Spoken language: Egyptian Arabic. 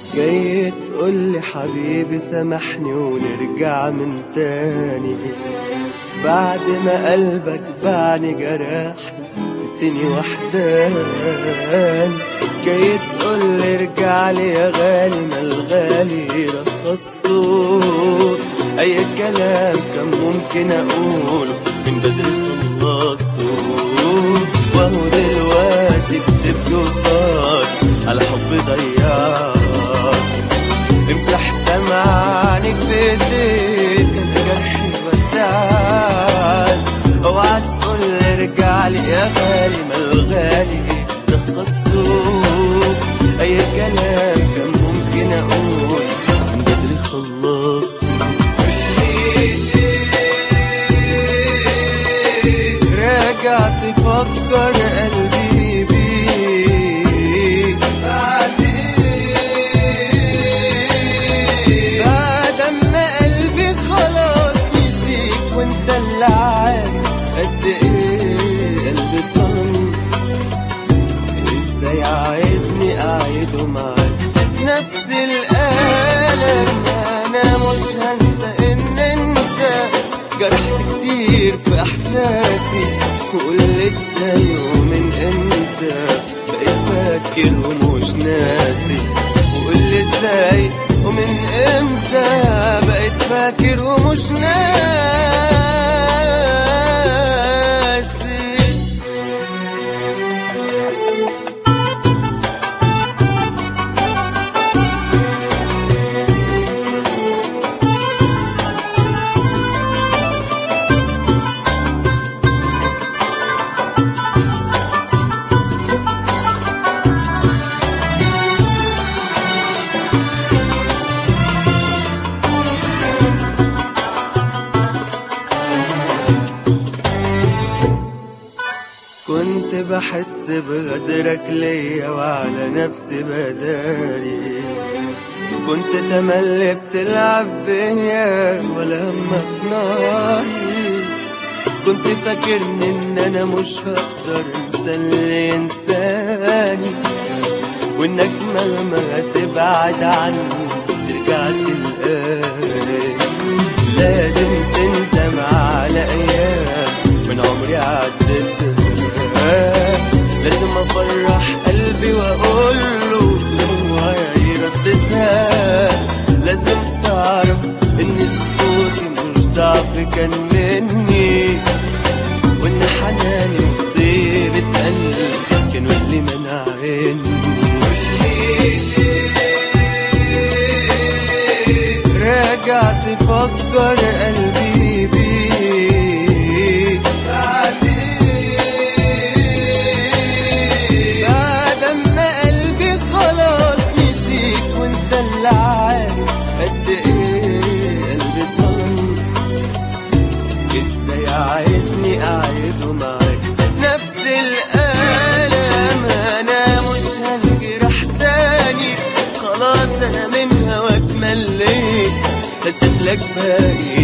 جاي تقولي حبيبي سامحني ونرجع من تاني بعد ما قلبك باعني جرحني سبتني وحداني جاي تقولي ارجع لي يا غالي ما الغالي رخصته اي كلام كان ممكن اقوله من بدري خلصته وهو دلوقتي بتبكي وصار على حب ضيعك امسح دمعانك بايديك انا جرحي ودعك اوعى تقول ارجع لي يا غالي ما الغالي رخصته اي كلام كان ممكن اقول من بدري خلصت راجع تفكر قلبي بيك بعد ايه بعد ما قلبي خلاص نسيك وانت اللي عارف قد ايه قلبي اتظلم ازاي عايزني اعيده معاك نفس الالم انا مش هنسى ان انت جرحت كتير في احساسي وقول لي ازاي ومن امتى بقيت فاكر ومش ناسي وقول لي ازاي ومن امتى بقيت فاكر ومش ناسي كنت بحس بغدرك ليا وعلى نفسي بداري كنت تملي بتلعب بيا ولا همك ناري كنت فاكرني ان انا مش هقدر انسى اللي ينساني وانك مهما هتبعد عني ترجع تلقاني لازم تندم على ايام من عمري عدتها لازم افرح قلبي واقول له دموعي ردتها لازم تعرف ان سكوتي مش ضعف كان مني وان حناني وطيبة قلبي كانوا اللي منعيني راجع تفكر قلبي بيك بعد ايه بعد ما قلبي خلاص نسيك وانت اللي عارف قد ايه قلبي اتظلم ازاي عايزني اعيده معاك نفس الالم انا مش هنجرح تاني خلاص انا من هواك مليت هسيب لك باقي